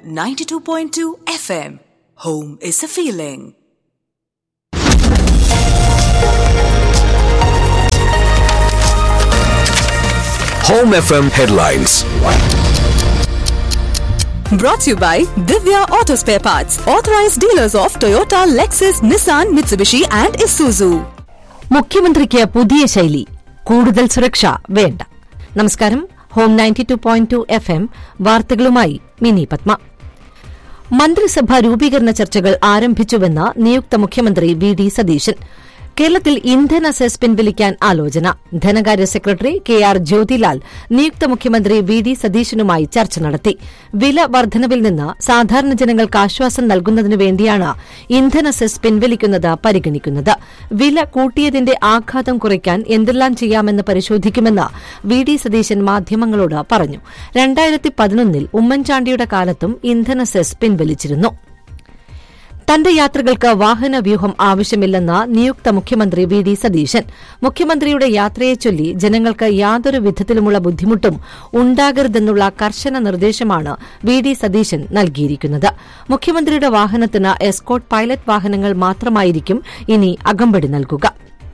92.2 FM. Home is a feeling. Home FM headlines. Brought to you by Divya Auto Spare Parts, authorized dealers of Toyota, Lexus, Nissan, Mitsubishi, and Isuzu. മുഖ്യമന്ത്രിക്ക് പുതിയ ശൈലി കൂടുതൽ സുരക്ഷ വേണ്ട നമസ്കാരം Home ninety two point two F M വാർത്തകളുമായി മിനി പത്മ മന്ത്രിസഭാ രൂപീകരണ ചർച്ചകൾ ആരംഭിച്ചുവെന്ന് നിയുക്ത മുഖ്യമന്ത്രി വി ഡി സതീശൻ കേരളത്തിൽ ഇന്ധന സെസ് പിൻവലിക്കാൻ ആലോചന ധനകാര്യ സെക്രട്ടറി കെ ആർ ജ്യോതിലാൽ നിയുക്ത മുഖ്യമന്ത്രി വി ഡി സതീശനുമായി ചർച്ച നടത്തി വില വർധനവിൽ നിന്ന് സാധാരണ ജനങ്ങൾക്ക് ആശ്വാസം നൽകുന്നതിനു വേണ്ടിയാണ് ഇന്ധന സെസ് പിൻവലിക്കുന്നത് പരിഗണിക്കുന്നത് വില കൂട്ടിയതിന്റെ ആഘാതം കുറയ്ക്കാൻ എന്തെല്ലാം ചെയ്യാമെന്ന് പരിശോധിക്കുമെന്ന് വി ഡി സതീശൻ മാധ്യമങ്ങളോട് പറഞ്ഞു രണ്ടായിരത്തി പതിനൊന്നിൽ ഉമ്മൻചാണ്ടിയുടെ കാലത്തും ഇന്ധന സെസ് പിൻവലിച്ചിരുന്നു തന്റെ യാത്രകൾക്ക് വാഹന വ്യൂഹം ആവശ്യമില്ലെന്ന് നിയുക്ത മുഖ്യമന്ത്രി വി ഡി സതീശൻ മുഖ്യമന്ത്രിയുടെ യാത്രയെ ചൊല്ലി ജനങ്ങൾക്ക് യാതൊരു വിധത്തിലുമുള്ള ബുദ്ധിമുട്ടും ഉണ്ടാകരുതെന്നുള്ള കർശന നിർദ്ദേശമാണ് വി ഡി സതീശൻ നൽകിയിരിക്കുന്നത് മുഖ്യമന്ത്രിയുടെ വാഹനത്തിന് എസ്കോട്ട് പൈലറ്റ് വാഹനങ്ങൾ മാത്രമായിരിക്കും ഇനി അകമ്പടി നൽകുക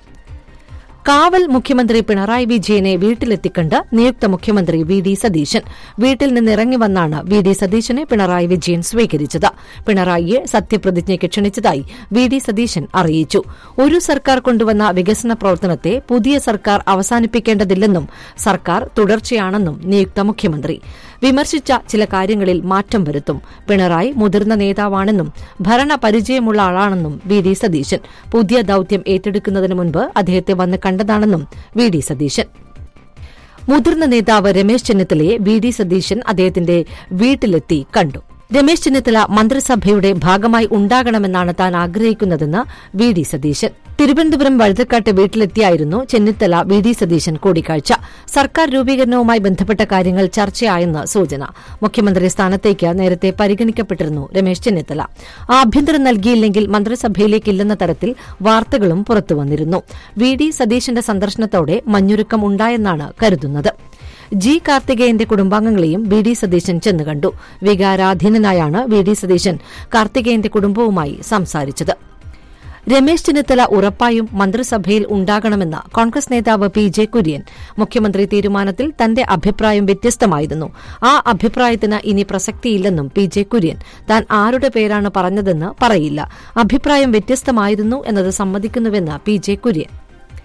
കാവൽ മുഖ്യമന്ത്രി പിണറായി വിജയനെ വീട്ടിലെത്തിക്കണ്ട് നിയുക്ത മുഖ്യമന്ത്രി വി ഡി സതീശൻ വീട്ടിൽ നിന്നിറങ്ങി വന്നാണ് വി ഡി സതീശനെ പിണറായി വിജയൻ സ്വീകരിച്ചത് പിണറായിയെ സത്യപ്രതിജ്ഞയ്ക്ക് ക്ഷണിച്ചതായി വി ഡി സതീശൻ അറിയിച്ചു ഒരു സർക്കാർ കൊണ്ടുവന്ന വികസന പ്രവർത്തനത്തെ പുതിയ സർക്കാർ അവസാനിപ്പിക്കേണ്ടതില്ലെന്നും സർക്കാർ തുടർച്ചയാണെന്നും നിയുക്ത മുഖ്യമന്ത്രി വിമർശിച്ച ചില കാര്യങ്ങളിൽ മാറ്റം വരുത്തും പിണറായി മുതിർന്ന നേതാവാണെന്നും ഭരണ പരിചയമുള്ള ആളാണെന്നും വി ഡി സതീശൻ പുതിയ ദൌത്യം ഏറ്റെടുക്കുന്നതിന് മുൻപ് അദ്ദേഹത്തെ വന്ന് കണ്ടതാണെന്നും വി ഡി സതീശൻ മുതിർന്ന നേതാവ് രമേശ് ചെന്നിത്തലയെ വി ഡി സതീശൻ അദ്ദേഹത്തിന്റെ വീട്ടിലെത്തി കണ്ടു രമേശ് ചെന്നിത്തല മന്ത്രിസഭയുടെ ഭാഗമായി ഉണ്ടാകണമെന്നാണ് താൻ ആഗ്രഹിക്കുന്നതെന്ന് വി ഡി സതീശൻ തിരുവനന്തപുരം വഴുതക്കാട്ട് വീട്ടിലെത്തിയായിരുന്നു ചെന്നിത്തല വി ഡി സതീശൻ കൂടിക്കാഴ്ച സർക്കാർ രൂപീകരണവുമായി ബന്ധപ്പെട്ട കാര്യങ്ങൾ ചർച്ചയായെന്ന് സൂചന മുഖ്യമന്ത്രി സ്ഥാനത്തേക്ക് നേരത്തെ പരിഗണിക്കപ്പെട്ടിരുന്നു രമേശ് ചെന്നിത്തല ആഭ്യന്തരം നൽകിയില്ലെങ്കിൽ മന്ത്രിസഭയിലേക്കില്ലെന്ന തരത്തിൽ വാർത്തകളും പുറത്തുവന്നിരുന്നു വി ഡി സതീശന്റെ സന്ദർശനത്തോടെ മഞ്ഞുരുക്കം ഉണ്ടായെന്നാണ് കരുതുന്നത് ജി കാർത്തികേയന്റെ കുടുംബാംഗങ്ങളെയും വി ഡി സതീശൻ ചെന്ന് കണ്ടു വികാരാധീനനായാണ് വി ഡി സതീശൻ കാർത്തികേയന്റെ കുടുംബവുമായി സംസാരിച്ചത് രമേശ് ചെന്നിത്തല ഉറപ്പായും മന്ത്രിസഭയിൽ ഉണ്ടാകണമെന്ന് കോൺഗ്രസ് നേതാവ് പി ജെ കുര്യൻ മുഖ്യമന്ത്രി തീരുമാനത്തിൽ തന്റെ അഭിപ്രായം വ്യത്യസ്തമായിരുന്നു ആ അഭിപ്രായത്തിന് ഇനി പ്രസക്തിയില്ലെന്നും പി ജെ കുര്യൻ താൻ ആരുടെ പേരാണ് പറഞ്ഞതെന്ന് പറയില്ല അഭിപ്രായം വ്യത്യസ്തമായിരുന്നു എന്നത് സമ്മതിക്കുന്നുവെന്ന് പി ജെ കുര്യൻ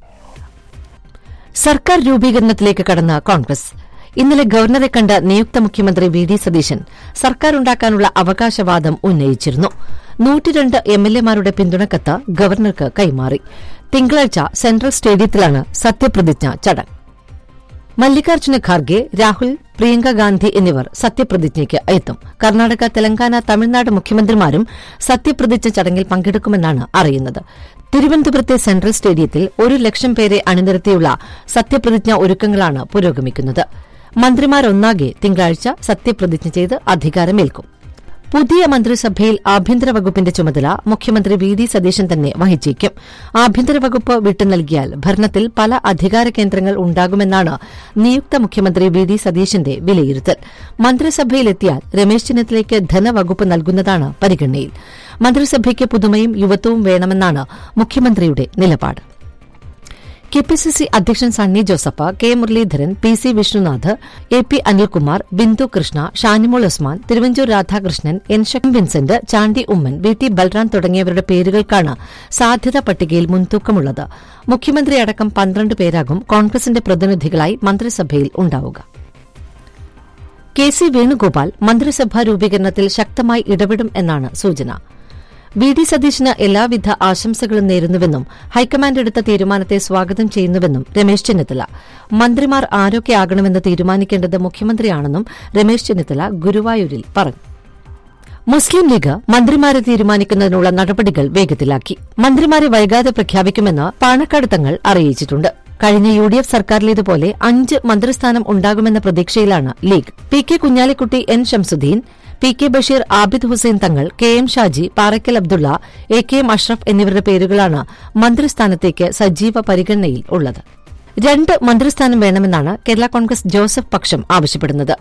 സർക്കാർ രൂപീകരണത്തിലേക്ക് കടന്ന കോൺഗ്രസ് ഇന്നലെ ഗവർണറെ കണ്ട നിയുക്ത മുഖ്യമന്ത്രി വി ഡി സതീശൻ സർക്കാർ ഉണ്ടാക്കാനുള്ള അവകാശവാദം ഉന്നയിച്ചിരുന്നു നൂറ്റിരണ്ട് എം എൽ എമാരുടെ പിന്തുണക്കത്ത് ഗവർണർക്ക് കൈമാറി തിങ്കളാഴ്ച സെൻട്രൽ സ്റ്റേഡിയത്തിലാണ് സത്യപ്രതിജ്ഞ ചടങ്ങ് മല്ലികാർജ്ജുന ഖാർഗെ രാഹുൽ പ്രിയങ്ക ഗാന്ധി എന്നിവർ സത്യപ്രതിജ്ഞയ്ക്ക് എത്തും കർണാടക തെലങ്കാന തമിഴ്നാട് മുഖ്യമന്ത്രിമാരും സത്യപ്രതിജ്ഞ ചടങ്ങിൽ പങ്കെടുക്കുമെന്നാണ് അറിയുന്നത് തിരുവനന്തപുരത്തെ സെൻട്രൽ സ്റ്റേഡിയത്തിൽ ഒരു ലക്ഷം പേരെ അണിനിരത്തിയുള്ള സത്യപ്രതിജ്ഞ ഒരുക്കങ്ങളാണ് പുരോഗമിക്കുന്നത് മന്ത്രിമാരൊന്നാകെ തിങ്കളാഴ്ച സത്യപ്രതിജ്ഞ ചെയ്ത് അധികാരമേൽക്കും പുതിയ മന്ത്രിസഭയിൽ ആഭ്യന്തര വകുപ്പിന്റെ ചുമതല മുഖ്യമന്ത്രി വി ഡി സതീശൻ തന്നെ വഹിച്ചേക്കും ആഭ്യന്തര വകുപ്പ് വിട്ടു നൽകിയാൽ ഭരണത്തിൽ പല അധികാര കേന്ദ്രങ്ങൾ ഉണ്ടാകുമെന്നാണ് നിയുക്ത മുഖ്യമന്ത്രി വി ഡി സതീശന്റെ വിലയിരുത്തൽ മന്ത്രിസഭയിലെത്തിയാൽ രമേശ് ചെന്നിത്തലയ്ക്ക് ധനവകുപ്പ് നൽകുന്നതാണ് പരിഗണനയിൽ മന്ത്രിസഭയ്ക്ക് പുതുമയും യുവത്വവും വേണമെന്നാണ് മുഖ്യമന്ത്രിയുടെ നിലപാട് കെ പി സി സി അധ്യക്ഷൻ Sunny Joseph K Muraleedharan P C Vishnunadh A P Anilkumar Bindu Krishna Shanimol Usman Thiruvanchoor Radhakrishnan N ഷക്കം വിൻസെന്റ് ചാണ്ടി ഉമ്മൻ വി ടി ബൽറാം തുടങ്ങിയവരുടെ പേരുകൾക്കാണ് സാധ്യതാ പട്ടികയിൽ മുൻതൂക്കമുള്ളത് മുഖ്യമന്ത്രി അടക്കം പന്ത്രണ്ട് പേരാകും കോൺഗ്രസിന്റെ പ്രതിനിധികളായി മന്ത്രിസഭയിൽ ഉണ്ടാവുക കെ സി വേണുഗോപാൽ മന്ത്രിസഭാ രൂപീകരണത്തിൽ ശക്തമായി ഇടപെടും എന്നാണ് സൂചന വി ഡി സതീശന് എല്ലാവിധ ആശംസകളും നേരുന്നുവെന്നും ഹൈക്കമാൻഡ് എടുത്ത തീരുമാനത്തെ സ്വാഗതം ചെയ്യുന്നുവെന്നും രമേശ് ചെന്നിത്തല മന്ത്രിമാർ ആരൊക്കെയാകണമെന്ന് തീരുമാനിക്കേണ്ടത് മുഖ്യമന്ത്രിയാണെന്നും രമേശ് ചെന്നിത്തല ഗുരുവായൂരിൽ പറഞ്ഞു മുസ്ലിം ലീഗ് മന്ത്രിമാരെ തീരുമാനിക്കുന്നതിനുള്ള നടപടികൾ വേഗത്തിലാക്കി മന്ത്രിമാരെ വൈകാതെ പ്രഖ്യാപിക്കുമെന്ന് പാണക്കാട് തങ്ങൾ അറിയിച്ചിട്ടുണ്ട് കഴിഞ്ഞ യു ഡി എഫ് സർക്കാരിലേതുപോലെ അഞ്ച് മന്ത്രിസ്ഥാനം ഉണ്ടാകുമെന്ന പ്രതീക്ഷയിലാണ് League P K Kunhalikutty N Shamsudheen P K Basheer Abid Hussain Thangal K M Shaji Parakkal Abdulla A K M Ashraf എന്നിവരുടെ പേരുകളാണ് മന്ത്രിസ്ഥാനത്തേക്ക് സജീവ പരിഗണനയിൽ ഉള്ളത് രണ്ട് മന്ത്രിസ്ഥാനം വേണമെന്നാണ് കേരള കോൺഗ്രസ് ജോസഫ് പക്ഷം ആവശ്യപ്പെടുന്നത്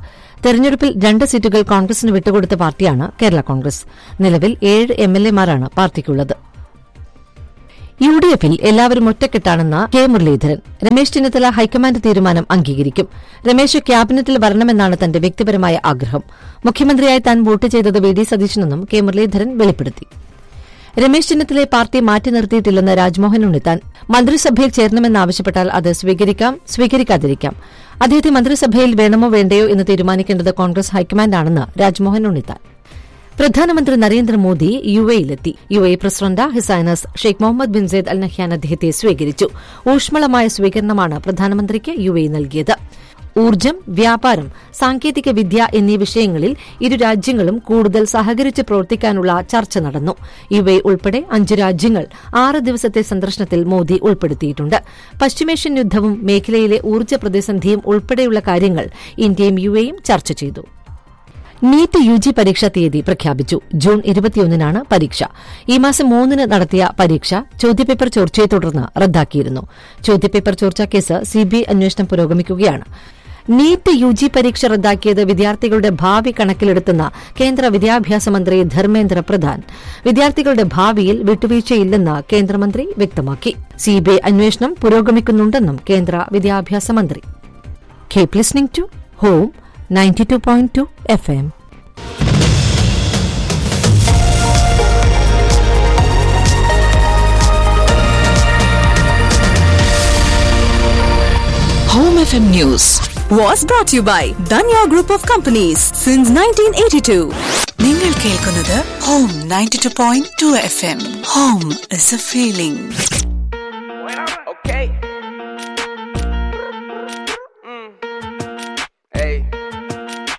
തെരഞ്ഞെടുപ്പിൽ രണ്ട് സീറ്റുകൾ കോൺഗ്രസിന് വിട്ടുകൊടുത്ത പാർട്ടിയാണ് കേരള കോൺഗ്രസ് നിലവിൽ ഏഴ് എംഎൽഎമാരാണ് പാർട്ടിക്കുള്ളത് യു ഡി എഫിൽ എല്ലാവരും ഒറ്റക്കെട്ടാണെന്ന് കെ മുരളീധരൻ രമേശ് ചെന്നിത്തല ഹൈക്കമാൻഡ് തീരുമാനം അംഗീകരിക്കും രമേശ് ക്യാബിനറ്റിൽ വരണമെന്നാണ് തന്റെ വ്യക്തിപരമായ ആഗ്രഹം മുഖ്യമന്ത്രിയായി താൻ വോട്ട് ചെയ്തത് വി ഡി സതീശനെന്നും കെ മുരളീധരൻ വെളിപ്പെടുത്തി രമേശ് ചെന്നിത്തലയെ പാർട്ടി മാറ്റി നിർത്തിയിട്ടില്ലെന്ന് രാജ്മോഹൻ ഉണ്ണിത്താൻ മന്ത്രിസഭയിൽ ചേരണമെന്നാവശ്യപ്പെട്ടാൽ അത് സ്വീകരിക്കാം സ്വീകരിക്കാതിരിക്കാം അദ്ദേഹത്തെ മന്ത്രിസഭയിൽ വേണമോ വേണ്ടയോ എന്ന് തീരുമാനിക്കേണ്ടത് കോൺഗ്രസ് ഹൈക്കമാൻഡാണെന്ന് രാജ്മോഹൻ ഉണ്ണിത്താൻ പ്രധാനമന്ത്രി നരേന്ദ്രമോദി യു എയിലെത്തി U A president his highness Sheikh Mohamed bin Zayed Al Nahyan അദ്ദേഹത്തെ സ്വീകരിച്ചു ഊഷ്മളമായ സ്വീകരണമാണ് പ്രധാനമന്ത്രിക്ക് യു എ നൽകിയത് ഊർജ്ജം വ്യാപാരം സാങ്കേതിക വിദ്യ എന്നീ വിഷയങ്ങളിൽ ഇരു രാജ്യങ്ങളും കൂടുതൽ സഹകരിച്ച് പ്രവർത്തിക്കാനുള്ള ചർച്ച നടന്നു യു എ ഉൾപ്പെടെ അഞ്ച് രാജ്യങ്ങൾ ആറ് ദിവസത്തെ സന്ദർശനത്തിൽ മോദി ഉൾപ്പെടുത്തിയിട്ടുണ്ട് പശ്ചിമേഷ്യൻ യുദ്ധവും മേഖലയിലെ ഊർജ്ജ പ്രതിസന്ധിയും ഉൾപ്പെടെയുള്ള കാര്യങ്ങൾ ഇന്ത്യയും യു എയും ചർച്ച ചെയ്തു നീറ്റ് യു ജി പരീക്ഷാ തീയതി പ്രഖ്യാപിച്ചു ജൂൺ ഇരുപത്തിയൊന്നിനാണ് പരീക്ഷ ഈ മാസം മൂന്നിന് നടത്തിയ പരീക്ഷ ചോദ്യപേപ്പർ ചോർച്ചയെ തുടർന്ന് റദ്ദാക്കിയിരുന്നു ചോദ്യപേപ്പർ ചോർച്ചാ കേസ് സിബിഐ അന്വേഷണം പുരോഗമിക്കുകയാണ് നീറ്റ് യു ജി പരീക്ഷ റദ്ദാക്കിയത് വിദ്യാർത്ഥികളുടെ ഭാവി കണക്കിലെടുത്തെന്ന കേന്ദ്ര വിദ്യാഭ്യാസ മന്ത്രി ധർമ്മേന്ദ്ര പ്രധാൻ വിദ്യാർത്ഥികളുടെ ഭാവിയിൽ വിട്ടുവീഴ്ചയില്ലെന്ന് കേന്ദ്രമന്ത്രി വ്യക്തമാക്കി സിബിഐ അന്വേഷണം പുരോഗമിക്കുന്നുണ്ടെന്നും കേന്ദ്ര വിദ്യാഭ്യാസ മന്ത്രി keep listening to Home 92.2 FM. Home FM News was brought to you by Danya Group of Companies since 1982. നിങ്ങൾ കേൾക്കുന്നത് Home ninety two point two F M Home is a feeling